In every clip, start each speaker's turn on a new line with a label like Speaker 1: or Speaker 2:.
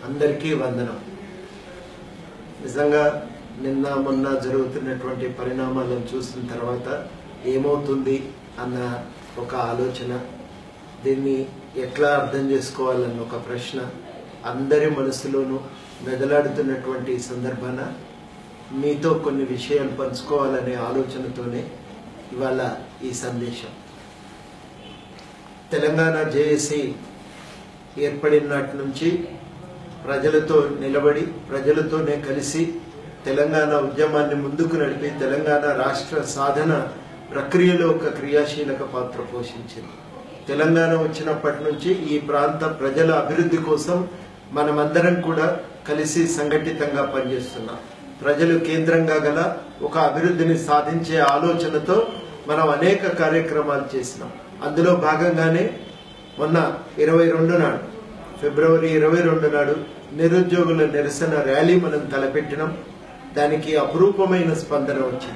Speaker 1: అందరికీ వందనం నిజంగా నిన్న మొన్న జరుగుతున్నటువంటి పరిణామాలను చూసిన తర్వాత ఏమవుతుంది అన్న ఒక ఆలోచన దీన్ని ఎట్లా అర్థం చేసుకోవాలన్న ఒక ప్రశ్న అందరి మనసులోనూ మెదలాడుతున్నటువంటి ఈ సందర్భాన మీతో కొన్ని విషయాలు పంచుకోవాలనే ఆలోచనతోనే ఇవాళ ఈ సందేశం తెలంగాణ జేఏసీ ఏర్పడిన నాటి నుంచి ప్రజలతో నిలబడి ప్రజలతోనే కలిసి తెలంగాణ ఉద్యమాన్ని ముందుకు నడిపి తెలంగాణ రాష్ట్ర సాధన ప్రక్రియలో ఒక క్రియాశీలక పాత్ర పోషించింది తెలంగాణ వచ్చినప్పటి నుంచి ఈ ప్రాంత ప్రజల అభివృద్ధి కోసం మనమందరం కూడా కలిసి సంఘటితంగా పనిచేస్తున్నాం ప్రజలు కేంద్రంగా గల ఒక అభివృద్ధిని సాధించే ఆలోచనతో మనం అనేక కార్యక్రమాలు చేసినాం అందులో భాగంగానే మొన్న ఇరవై రెండు నాడు ఫిబ్రవరి ఇరవై రెండు నాడు నిరుద్యోగుల నిరసన ర్యాలీ మనం తలపెట్టినాం దానికి అపురూపమైన స్పందన వచ్చింది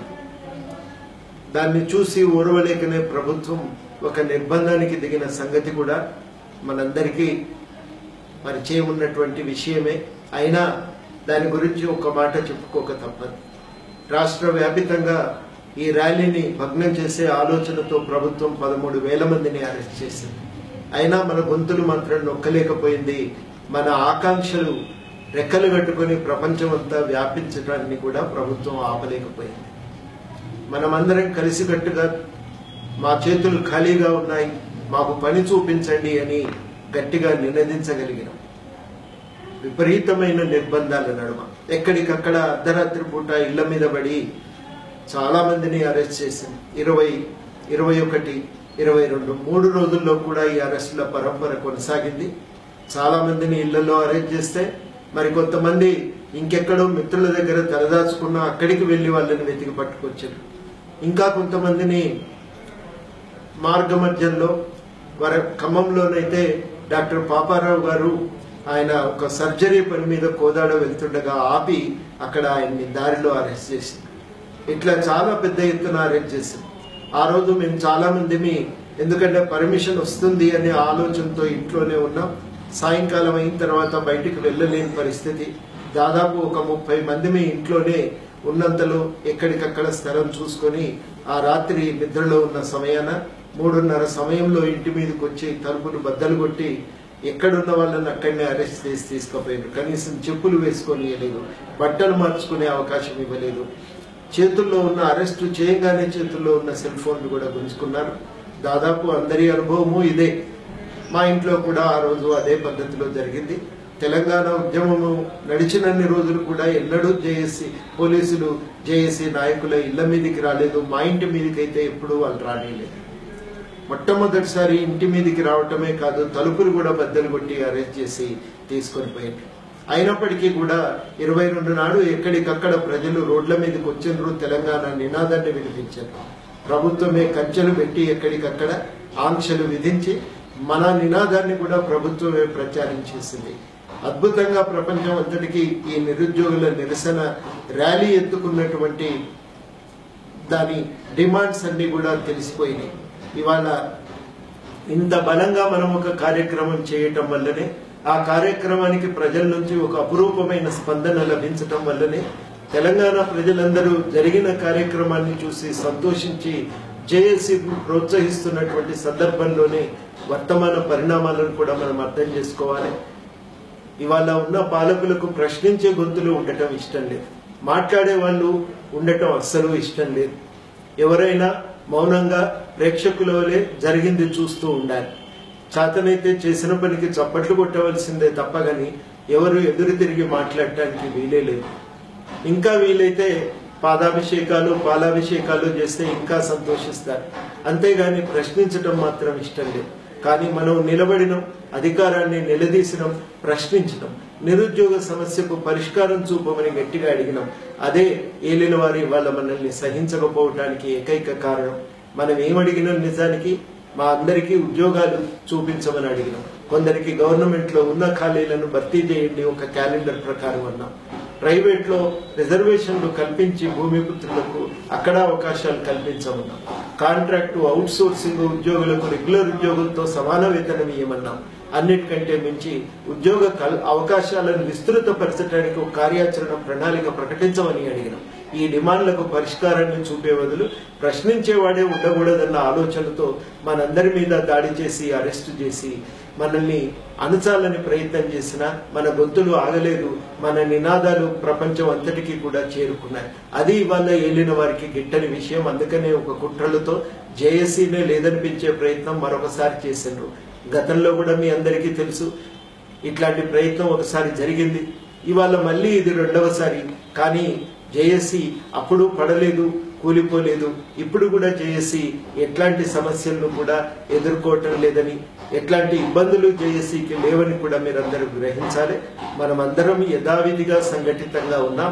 Speaker 1: దాన్ని చూసి ఓర్వలేకనే ప్రభుత్వం ఒక నిర్బంధానికి దిగిన సంగతి కూడా మనందరికీ పరిచయం ఉన్నటువంటి విషయమే అయినా దాని గురించి ఒక మాట చెప్పుకోక తప్పదు రాష్ట్ర వ్యాపితంగా ఈ ర్యాలీని భగ్నం చేసే ఆలోచనతో ప్రభుత్వం పదమూడు వేల మందిని అరెస్ట్ చేసింది అయినా మన గొంతులు మాత్రం నొక్కలేకపోయింది మన ఆకాంక్షలు రెక్కలు కట్టుకుని ప్రపంచమంతా వ్యాపించడాన్ని కూడా ప్రభుత్వం ఆపలేకపోయింది మనమందరం కలిసికట్టుగా మా చేతులు ఖాళీగా ఉన్నాయి మాకు పని చూపించండి అని గట్టిగా నినదించగలిగినాం విపరీతమైన నిర్బంధాల నడుమ ఎక్కడికక్కడ అర్ధరాత్రి పూట ఇళ్ల మీద పడి చాలా మందిని అరెస్ట్ చేసింది ఇరవై ఇరవై ఒకటి ఇరవై రెండు మూడు రోజుల్లో కూడా ఈ అరెస్టుల పరంపర కొనసాగింది చాలా మందిని ఇళ్లలో అరెస్ట్ చేస్తే మరి కొంతమంది ఇంకెక్కడో మిత్రుల దగ్గర తలదాచుకున్న అక్కడికి వెళ్లి వాళ్ళని వెతికి పట్టుకొచ్చారు ఇంకా కొంతమందిని మార్గ మధ్యంలో వర ఖమ్మంలోనైతే డాక్టర్ పాపారావు గారు ఆయన ఒక సర్జరీ పని మీద కోదాడ వెళ్తుండగా ఆపి అక్కడ ఆయన్ని దారిలో అరెస్ట్ చేసింది ఇట్లా చాలా పెద్ద ఎత్తున అరెస్ట్ చేసింది ఆ రోజు మేము చాలా మందిమి ఎందుకంటే పర్మిషన్ వస్తుంది అనే ఆలోచనతో ఇంట్లోనే ఉన్నాం సాయంకాలం అయిన తర్వాత బయటికి వెళ్ళలేని పరిస్థితి దాదాపు ఒక ముప్పై మంది మీ ఇంట్లోనే ఉన్నంతలో ఎక్కడికక్కడ స్థలం చూసుకొని ఆ రాత్రి నిద్రలో ఉన్న సమయాన మూడున్నర సమయంలో ఇంటి మీదకి వచ్చి తలుపులు బద్దలు కొట్టి ఎక్కడున్న వాళ్ళని అక్కడనే అరెస్ట్ చేసి తీసుకుపోయారు కనీసం చెప్పులు వేసుకొని ఇవ్వలేదు బట్టలు మార్చుకునే అవకాశం ఇవ్వలేదు చేతుల్లో ఉన్న అరెస్టు చేయగానే చేతుల్లో ఉన్న సెల్ ఫోన్లు కూడా గుంజుకున్నారు దాదాపు అందరి అనుభవము ఇదే మా ఇంట్లో కూడా ఆ రోజు అదే పద్ధతిలో జరిగింది తెలంగాణ ఉద్యమము నడిచినన్ని రోజులు కూడా ఎన్నడూ జేఏసీ పోలీసులు జేఏసీ నాయకుల ఇళ్ల మీదకి రాలేదు మా ఇంటి మీదకి అయితే ఎప్పుడూ వాళ్ళు రానిలేదు మొట్టమొదటిసారి ఇంటి మీదకి రావటమే కాదు తలుపులు కూడా బద్దలు కొట్టి అరెస్ట్ చేసి తీసుకొని పోయారు అయినప్పటికీ కూడా ఇరవై రెండు నాడు ఎక్కడికక్కడ ప్రజలు రోడ్ల మీదకి వచ్చిండ్రు తెలంగాణ నినాదాన్ని వినిపించారు ప్రభుత్వమే కంచెలు పెట్టి ఎక్కడికక్కడ ఆంక్షలు విధించి మన నినాదాన్ని కూడా ప్రభుత్వమే ప్రచారం చేసింది అద్భుతంగా ప్రపంచం అంతటికీ ఈ నిరుద్యోగుల నిరసన ర్యాలీ ఎత్తుకున్నటువంటి దాని డిమాండ్స్ అన్ని కూడా తెలిసిపోయినాయి ఇవాళ ఇంత బలంగా మనం ఒక కార్యక్రమం చేయటం వల్లనే ఆ కార్యక్రమానికి ప్రజల నుంచి ఒక అపురూపమైన స్పందన లభించటం వల్లనే తెలంగాణ ప్రజలందరూ జరిగిన కార్యక్రమాన్ని చూసి సంతోషించి జేఏసీ ప్రోత్సహిస్తున్నటువంటి సందర్భంలోనే వర్తమాన పరిణామాలను కూడా మనం అర్థం చేసుకోవాలి ఇవాళ ఉన్న పాలకులకు ప్రశ్నించే గొంతులు ఉండటం ఇష్టం లేదు మాట్లాడే వాళ్ళు ఉండటం అస్సలు ఇష్టం లేదు ఎవరైనా మౌనంగా ప్రేక్షకుల వలె జరిగింది చూస్తూ ఉండాలి చేతనైతే చేసిన పనికి చప్పట్లు కొట్టవలసిందే తప్ప గాని ఎవరు ఎదురు తిరిగి మాట్లాడటానికి వీలే లేదు ఇంకా వీలైతే పాదాభిషేకాలు పాలాభిషేకాలు చేస్తే ఇంకా సంతోషిస్తారు అంతేగాని ప్రశ్నించడం మాత్రం ఇష్టం లేదు కానీ మనం నిలబడినం అధికారాన్ని నిలదీసినాం ప్రశ్నించడం నిరుద్యోగ సమస్యకు పరిష్కారం చూపమని గట్టిగా అడిగినాం అదే ఏలిన వారి వాళ్ళ మనల్ని సహించకపోవటానికి ఏకైక కారణం మనం ఏమడిగినాం నిజానికి మా అందరికీ ఉద్యోగాలు చూపించమని అడిగినాం కొందరికి గవర్నమెంట్ లో ఉన్న ఖాళీలను భర్తీ చేయండి ఒక క్యాలెండర్ ప్రకారం అన్నాం ప్రైవేట్ లో రిజర్వేషన్లు కల్పించి భూమిపుత్రులకు అక్కడ అవకాశాలు కల్పించమన్నాం కాంట్రాక్టు అవుట్ సోర్సింగ్ ఉద్యోగులకు రెగ్యులర్ ఉద్యోగులతో సమాన వేతనం ఇవ్వమన్నాం అన్నిటికంటే మించి ఉద్యోగ కల్ అవకాశాలను విస్తృతపరచడానికి ఒక కార్యాచరణ ప్రణాళిక ప్రకటించమని అడిగినాం ఈ డిమాండ్లకు పరిష్కారాన్ని చూపే బదులు ప్రశ్నించేవాడే ఉండకూడదన్న ఆలోచనతో మనందరి మీద దాడి చేసి అరెస్టు చేసి మనల్ని అణచాలని ప్రయత్నం చేసినా మన గొంతులు ఆగలేదు మన నినాదాలు ప్రపంచం అంతటికీ కూడా చేరుకున్నాయి అది ఇవాళ ఏలిన వారికి గిట్టని విషయం అందుకనే ఒక కుట్రలతో జేఏసీనే లేదనిపించే ప్రయత్నం మరొకసారి చేసిండ్రు గతంలో కూడా మీ అందరికీ తెలుసు ఇట్లాంటి ప్రయత్నం ఒకసారి జరిగింది ఇవాళ మళ్ళీ ఇది రెండవసారి కానీ జేఏసీ అప్పుడు పడలేదు కూలిపోలేదు ఇప్పుడు కూడా జేఏసీ ఎట్లాంటి సమస్యలను కూడా ఎదుర్కోవటం లేదని ఎట్లాంటి ఇబ్బందులు జేఏసీకి లేవని కూడా మీరందరూ గ్రహించాలి మనమందరం యథావిధిగా సంఘటితంగా ఉన్నాం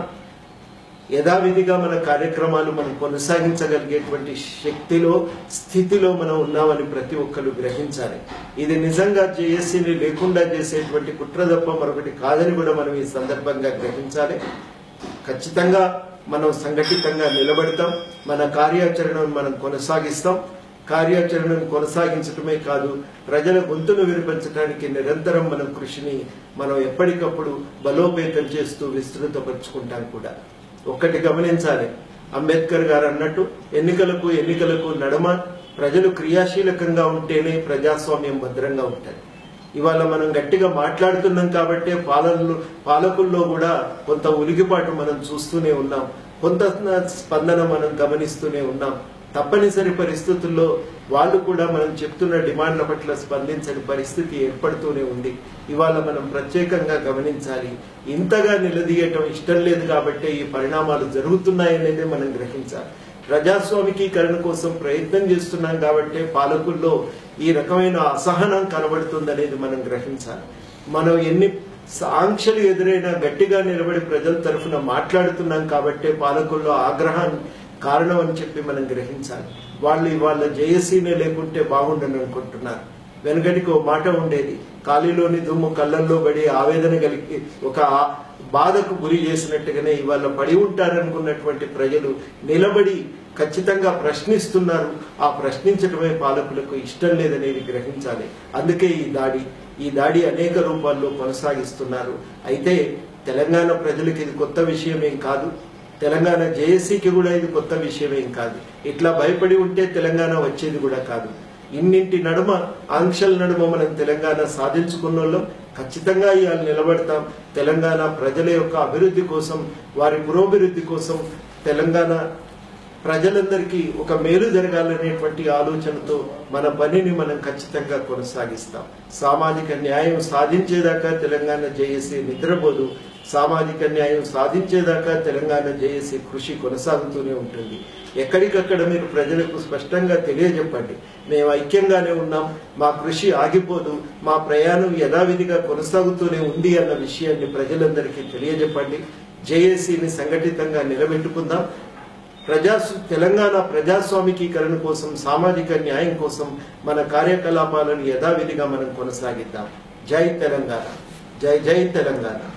Speaker 1: యథావిధిగా మన కార్యక్రమాలు మనం కొనసాగించగలిగేటువంటి శక్తిలో స్థితిలో మనం ఉన్నామని ప్రతి ఒక్కరు గ్రహించాలి ఇది నిజంగా జేఏసీని లేకుండా చేసేటువంటి కుట్ర తప్ప మరొకటి కాదని కూడా మనం ఈ సందర్భంగా గ్రహించాలి ఖచ్చితంగా మనం సంఘటితంగా నిలబడతాం మన కార్యాచరణను మనం కొనసాగిస్తాం కార్యాచరణను కొనసాగించడమే కాదు ప్రజల గొంతును వినిపించడానికి నిరంతరం మనం కృషిని మనం ఎప్పటికప్పుడు బలోపేతం చేస్తూ విస్తృతపరుచుకుంటాం కూడా ఒక్కటి గమనించాలి అంబేద్కర్ గారు అన్నట్టు ఎన్నికలకు ఎన్నికలకు నడమ ప్రజలు క్రియాశీలకంగా ఉంటేనే ప్రజాస్వామ్యం భద్రంగా ఉంటుంది ఇవాళ మనం గట్టిగా మాట్లాడుతున్నాం కాబట్టే పాలనలు పాలకుల్లో కూడా కొంత ఉలికిపాటు మనం చూస్తూనే ఉన్నాం కొంత స్పందన మనం గమనిస్తూనే ఉన్నాం తప్పనిసరి పరిస్థితుల్లో వాళ్ళు కూడా మనం చెప్తున్న డిమాండ్ల పట్ల స్పందించని పరిస్థితి ఏర్పడుతూనే ఉంది ఇవాళ మనం ప్రత్యేకంగా గమనించాలి ఇంతగా నిలదీయటం ఇష్టం లేదు కాబట్టే ఈ పరిణామాలు జరుగుతున్నాయనేదే మనం గ్రహించాలి ప్రజాస్వామికీకరణ కోసం ప్రయత్నం చేస్తున్నాం కాబట్టి పాలకుల్లో ఈ రకమైన అసహనం కనబడుతుందనేది మనం గ్రహించాలి మనం ఎన్ని ఆంక్షలు ఎదురైనా గట్టిగా నిలబడి ప్రజల తరఫున మాట్లాడుతున్నాం కాబట్టే పాలకుల్లో ఆగ్రహాన్ని కారణం అని చెప్పి మనం గ్రహించాలి వాళ్ళు ఇవాళ జేఏసీనే లేకుంటే బాగుండని అనుకుంటున్నారు వెనకటికి ఓ మాట ఉండేది కాలిలోని దుమ్ము కళ్ళల్లో పడి ఆవేదన కలిగి ఒక బాధకు గురి చేసినట్టుగానే ఇవాళ పడి ఉంటారనుకున్నటువంటి ప్రజలు నిలబడి ఖచ్చితంగా ప్రశ్నిస్తున్నారు ఆ ప్రశ్నించడమే పాలకులకు ఇష్టం లేదనేది గ్రహించాలి అందుకే ఈ దాడి ఈ దాడి అనేక రూపాల్లో కొనసాగిస్తున్నారు అయితే తెలంగాణ ప్రజలకు ఇది కొత్త విషయం ఏం కాదు తెలంగాణ జేఏసీకి కూడా ఇది కొత్త విషయం ఏం కాదు ఇట్లా భయపడి ఉంటే తెలంగాణ వచ్చేది కూడా కాదు ఇన్నింటి నడుమ ఆంక్షల నడుమ మనం తెలంగాణ సాధించుకున్న వాళ్ళం ఖచ్చితంగా ఇవాళ నిలబడతాం తెలంగాణ ప్రజల యొక్క అభివృద్ధి కోసం వారి పురోభివృద్ధి కోసం తెలంగాణ ప్రజలందరికీ ఒక మేలు జరగాలనేటువంటి ఆలోచనతో మన పనిని మనం ఖచ్చితంగా కొనసాగిస్తాం సామాజిక న్యాయం సాధించేదాకా తెలంగాణ జేఏసీ నిద్రపోదు సామాజిక న్యాయం సాధించేదాకా తెలంగాణ జేఏసీ కృషి కొనసాగుతూనే ఉంటుంది ఎక్కడికక్కడ మీరు ప్రజలకు స్పష్టంగా తెలియజెప్పండి మేము ఐక్యంగానే ఉన్నాం మా కృషి ఆగిపోదు మా ప్రయాణం యథావిధిగా కొనసాగుతూనే ఉంది అన్న విషయాన్ని ప్రజలందరికీ తెలియజెప్పండి జేఏసీని సంఘటితంగా నిలబెట్టుకుందాం ప్రజా తెలంగాణ ప్రజాస్వామికీకరణ కోసం సామాజిక న్యాయం కోసం మన కార్యకలాపాలను యథావిధిగా మనం కొనసాగిద్దాం జై తెలంగాణ జై జై తెలంగాణ